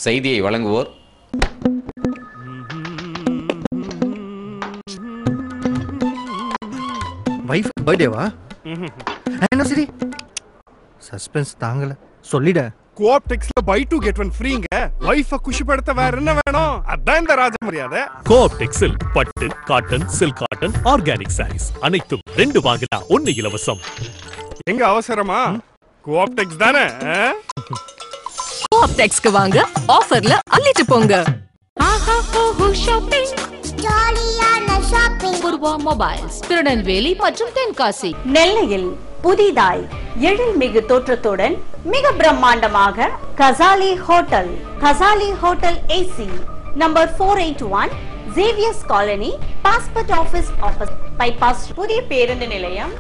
செய்தியை வழங்குவோர் வைஃப் பர்த்டேவா என்ன சரி சஸ்பென்ஸ் தாங்கல சொல்லிட கோஆப்டெக்ஸ்ல பை டூ கெட் ஒன் ஃப்ரீங்க வைஃப குஷிப்படுத்த வேற என்ன வேணும் அதான் இந்த ராஜ மரியாதை கோஆப்டெக்ஸில் பட்டு cotton silk cotton organic saris அனைத்தும் ரெண்டு வாங்கினா ஒன்னு இலவசம் எங்க அவசரமா கோஆப்டெக்ஸ் தானே ஆ? கோஆப்டெக்ஸ்க்கு வாங்க ஆஃபர்ல அள்ளிட்டு போங்க ஆஹா ஓஹோ ஷாப்பிங் ஜாலியான ஷாப்பிங் பூர்வா மொபைல்ஸ் திருநெல்வேலி மற்றும் தென்காசி நெல்லையில் புதிதாய் எழில்மிகு தோற்றத்துடன் மிக பிரம்மாண்டமாக Kasali hotel Kasali hotel AC number four eight one Xavier's colony passport office office bypass புதிய பேருந்து நிலையம்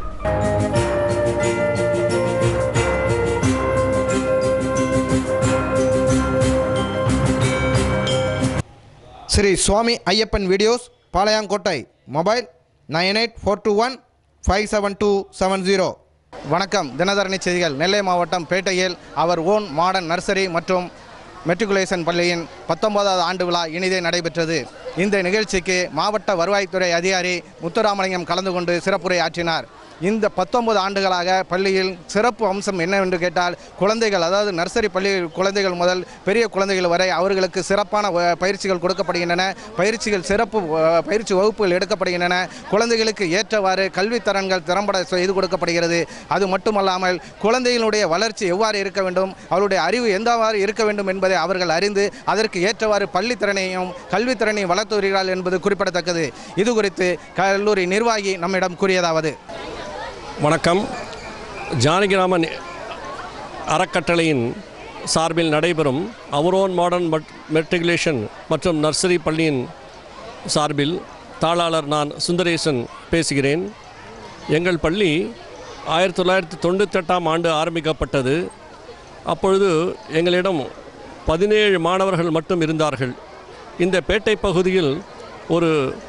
Sri Swami Ayyappan videos Palayamkottai mobile nine eight four two one five seven two seven zero வணக்கம் தினதரணி செய்திகள் நெல்லை மாவட்டம் பேட்டையில் அவர் ஓன் மாடர்ன் நர்சரி மற்றும் மெட்ரிகுலேஷன் பள்ளியின் பத்தொன்பதாவது ஆண்டு விழா இனிதே நடைபெற்றது இந்த நிகழ்ச்சிக்கு மாவட்ட வருவாய்த்துறை அதிகாரி முத்துராமலிங்கம் கலந்து கொண்டு சிறப்புரை ஆற்றினார் இந்த பத்தொன்பது ஆண்டுகளாக பள்ளியில் சிறப்பு அம்சம் என்னவென்று கேட்டால் குழந்தைகள் அதாவது நர்சரி பள்ளி குழந்தைகள் முதல் பெரிய குழந்தைகள் வரை அவர்களுக்கு சிறப்பான வ- பயிற்சிகள் கொடுக்கப்படுகின்றன பயிற்சிகள் சிறப்பு வ- பயிற்சி வகுப்புகள் எடுக்கப்படுகின்றன குழந்தைகளுக்கு ஏற்றவாறு கல்வித்தரன்கள் திறம்பட செய்து கொடுக்கப்படுகிறது அது மட்டுமல்லாமல் குழந்தைகளுடைய வளர்ச்சி எவ்வாறு இருக்க வேண்டும் அவருடைய அறிவு எந்தவாறு இருக்க வேண்டும் என்பதை அவர்கள் அறிந்து அதற்கு ஏற்றவாறு பள்ளித்திறனையும் கல்வித்திறனையும் வளர்த்து வருகிறார்கள் என்பது குறிப்பிடத்தக்கது இது குறித்து கல்லூரி நிர்வாகி நம்மிடம் கூறியதாவது வணக்கம் ஜானகிராமன் அறக்கட்டளையின் சார்பில் நடைபெறும் அவரோன் மாடர்ன் மெட்ரிகுலேஷன் மற்றும் நர்சரி பள்ளியின் சார்பில் தாளாளர் நான் சுந்தரேசன் பேசுகிறேன் எங்கள் பள்ளி ஆயிரத்தி தொள்ளாயிரத்தி தொண்ணூத்தெட்டாம் ஆண்டு ஆரம்பிக்கப்பட்டது அப்பொழுது எங்களிடம் பதினேழு மாணவர்கள் மட்டும் இருந்தார்கள் இந்த பேட்டை பகுதியில் ஒரு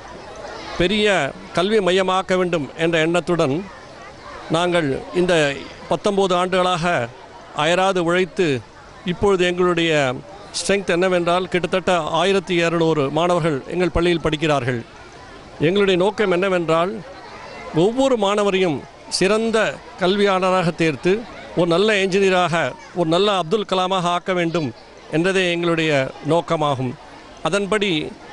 பெரிய கல்வி மையமாக்க வேண்டும் என்ற எண்ணத்துடன் நாங்கள் இந்த பத்தொம்போது ஆண்டுகளாக அயராது உழைத்து இப்பொழுது எங்களுடைய ஸ்ட்ரெங்க் என்னவென்றால் கிட்டத்தட்ட ஆயிரத்தி இரநூறு மாணவர்கள் எங்கள் பள்ளியில் படிக்கிறார்கள் எங்களுடைய நோக்கம் என்னவென்றால் ஒவ்வொரு மாணவரையும் சிறந்த கல்வியாளராக தேர்த்து ஒரு நல்ல என்ஜினியராக ஒரு நல்ல அப்துல் கலாமாக ஆக்க வேண்டும் என்றதே எங்களுடைய நோக்கமாகும் அதன்படி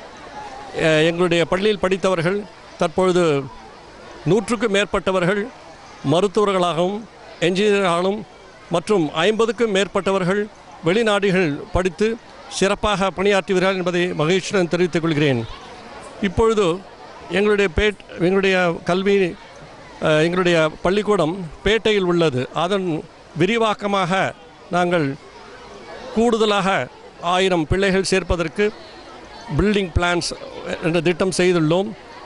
அஹ், எங்களுடைய பள்ளியில் படித்தவர்கள் தற்பொழுது நூற்றுக்கும் மேற்பட்டவர்கள் மருத்துவர்களாகவும் என்ஜினியர்களாகவும் மற்றும் ஐம்பதுக்கும் மேற்பட்டவர்கள் வெளிநாடுகள் படித்து சிறப்பாக பணியாற்றுகிறார்கள் என்பதை மகிழ்ச்சியுடன் தெரிவித்துக் கொள்கிறேன் இப்பொழுது எங்களுடைய பேட் எங்களுடைய கல்வி அஹ், எங்களுடைய பள்ளிக்கூடம் பேட்டையில் உள்ளது அதன் விரிவாக்கமாக நாங்கள் கூடுதலாக ஆயிரம் பிள்ளைகள் சேர்ப்பதற்கு பில்டிங் பிளான்ஸ் என்ற திட்டம் செய்துள்ளோம்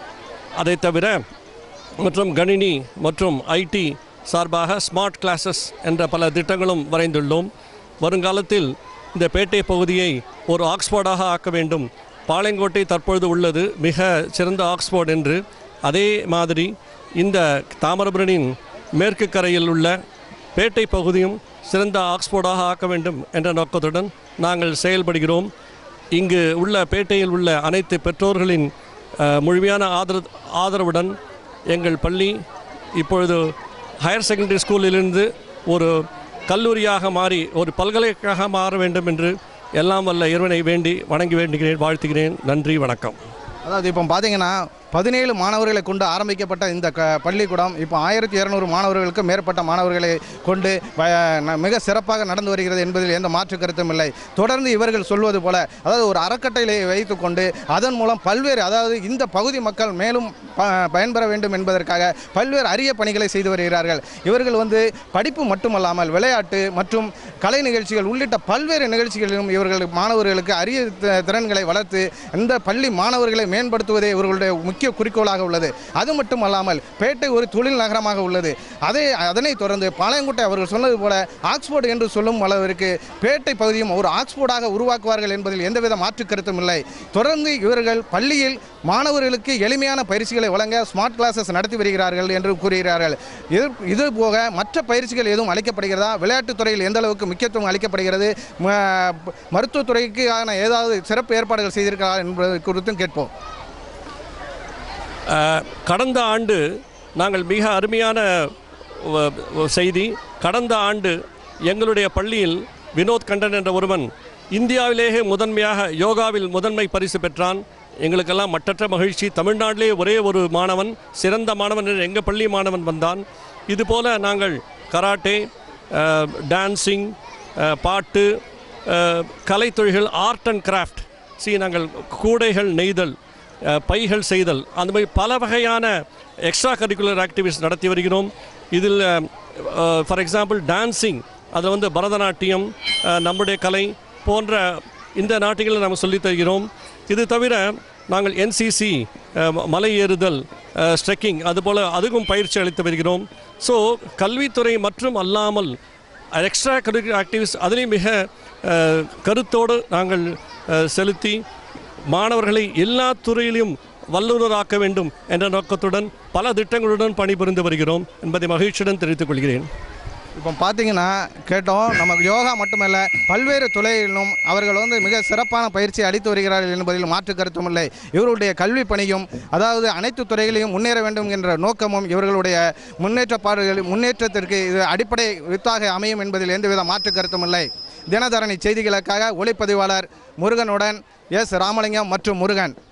அதை தவிர மற்றும் கணினி மற்றும் ஐடி சார்பாக ஸ்மார்ட் கிளாஸஸ் என்ற பல திட்டங்களும் வரைந்துள்ளோம் வருங்காலத்தில் இந்த பேட்டை பகுதியை ஒரு ஆக்ஸ்போர்டாக ஆக்க வேண்டும் பாளையங்கோட்டை தற்பொழுது உள்ளது மிக சிறந்த ஆக்ஸ்போர்ட் என்று அதே மாதிரி இந்த தாமிரபரணியின் மேற்கு கரையில் உள்ள பேட்டை பகுதியும் சிறந்த ஆக்ஸ்போர்டாக ஆக்க வேண்டும் என்ற நோக்கத்துடன் நாங்கள் செயல்படுகிறோம் இங்கு உள்ள பேட்டையில் உள்ள அனைத்து பெற்றோர்களின் அஹ், முழுமையான ஆதர ஆதரவுடன் எங்கள் பள்ளி இப்பொழுது ஹையர் செகண்டரி ஸ்கூலிலிருந்து ஒரு கல்லூரியாக மாறி ஒரு பல்கலைக்கழகமாக மாற வேண்டும் என்று எல்லாம் வல்ல இறைவனை வேண்டி வணங்கி வேண்டுகிறேன் வாழ்த்துகிறேன் நன்றி வணக்கம் அதாவது இப்போ பார்த்தீங்கன்னா பதினேழு மாணவர்களை கொண்டு ஆரம்பிக்கப்பட்ட இந்த க பள்ளிக்கூடம் இப்போ ஆயிரத்தி இரநூறு மாணவர்களுக்கு மேற்பட்ட மாணவர்களை கொண்டு வ- ந- மிக சிறப்பாக நடந்து வருகிறது என்பதில் எந்த மாற்று கருத்தும் இல்லை தொடர்ந்து இவர்கள் சொல்வது போல அதாவது ஒரு அறக்கட்டளை வைத்துக்கொண்டு அதன் மூலம் பல்வேறு அதாவது இந்த பகுதி மக்கள் மேலும் ப- பயன்பெற வேண்டும் என்பதற்காக பல்வேறு அரிய பணிகளை செய்து வருகிறார்கள் இவர்கள் வந்து படிப்பு மட்டுமல்லாமல் விளையாட்டு மற்றும் கலை நிகழ்ச்சிகள் உள்ளிட்ட பல்வேறு நிகழ்ச்சிகளிலும் இவர்கள் மாணவர்களுக்கு அரிய த- திறன்களை வளர்த்து இந்த பள்ளி மாணவர்களை மேம்படுத்துவதே இவர்களுடைய முக்கிய குறிக்கோளாக உள்ளது அது மட்டுமல்லாமல் பேட்டை ஒரு தொழில் நகரமாக உள்ளது அதை அதனைத் தொடர்ந்து பாளையங்கோட்டை அவர்கள் சொன்னது போல ஆக்ஸ்போர்ட் என்று சொல்லும் அளவிற்கு பேட்டை பகுதியும் ஒரு ஆக்ஸ்போர்டாக உருவாக்குவார்கள் என்பதில் எந்தவித மாற்று கருத்தும் இல்லை தொடர்ந்து இவர்கள் பள்ளியில் மாணவர்களுக்கு எளிமையான பயிற்சிகளை வழங்க ஸ்மார்ட் கிளாஸஸ் நடத்தி வருகிறார்கள் என்று கூறுகிறார்கள் இது இது போக மற்ற பயிற்சிகள் எதுவும் அளிக்கப்படுகிறதா விளையாட்டுத் துறையில் எந்த அளவுக்கு அவர்களுக்கு முக்கியத்துவம் அளிக்கப்படுகிறது ம- மருத்துவத்துறைக்கான ஏதாவது சிறப்பு ஏற்பாடுகள் செய்திருக்கிறார் என்பது குறித்தும் கேட்போம் அஹ், கடந்த ஆண்டு நாங்கள் மிக அருமையான வ- வ- செய்தி கடந்த ஆண்டு எங்களுடைய பள்ளியில் வினோத் கண்டன் என்ற ஒருவன் இந்தியாவிலேயே முதன்மையாக யோகாவில் முதன்மை பரிசு பெற்றான் எங்களுக்கெல்லாம் மட்டற்ற மகிழ்ச்சி தமிழ்நாட்டிலே ஒரே ஒரு மாணவன் சிறந்த மாணவன் என்று எங்கள் பள்ளி மாணவன் வந்தான் இதுபோல நாங்கள் கராட்டே அஹ், டான்சிங் அஹ், பாட்டு அஹ், கலைத்தொழில்கள் ஆர்ட் அண்ட் கிராஃப்ட் சி நாங்கள் கூடைகள் நெய்தல் அஹ், பைகள் செய்தல் அந்த மாதிரி பல வகையான எக்ஸ்ட்ரா கரிக்குலர் ஆக்டிவிட்டிஸ் நடத்தி வருகிறோம் இதில் ஃபார் எக்ஸாம்பிள் டான்சிங் அதில் வந்து பரதநாட்டியம் அஹ், நம்முடைய கலை போன்ற இந்த நாட்டிகளை நாம் சொல்லித் தருகிறோம் இது தவிர நாங்கள் என்சிசி மலை ஏறுதல் ஸ்ட்ரெக்கிங் அதுபோல் அதுக்கும் பயிற்சி அளித்து வருகிறோம் ஸோ கல்வித்துறை மற்றும் அல்லாமல் எக்ஸ்ட்ரா கரிக்குலர் ஆக்டிவிட்டிஸ் அதிலையும் மிக அஹ், கருத்தோடு நாங்கள் அஹ், செலுத்தி மாணவர்களை எல்லா துறையிலும் வல்லுநராக்க வேண்டும் என்ற நோக்கத்துடன் பல திட்டங்களுடன் பணிபுரிந்து வருகிறோம் என்பதை மகிழ்ச்சியுடன் தெரிவித்துக் கொள்கிறேன் இப்போ பார்த்தீங்கன்னா கேட்டோம் நமக்கு யோகா மட்டுமல்ல பல்வேறு துறையிலும் அவர்கள் வந்து மிக சிறப்பான பயிற்சி அளித்து வருகிறார்கள் என்பதில் மாற்று கருத்தும் இல்லை இவர்களுடைய கல்வி பணியும் அதாவது அனைத்து துறைகளையும் முன்னேற வேண்டும் என்ற நோக்கமும் இவர்களுடைய முன்னேற்றப்பாடுகள் முன்னேற்றத்திற்கு இது அடிப்படை வித்தாக அமையும் என்பதில் எந்தவித மாற்று கருத்தும் இல்லை தினதரணி செய்திகளுக்காக ஒளிப்பதிவாளர் முருகனுடன் எஸ் ராமலிங்கம் மற்றும் முருகன்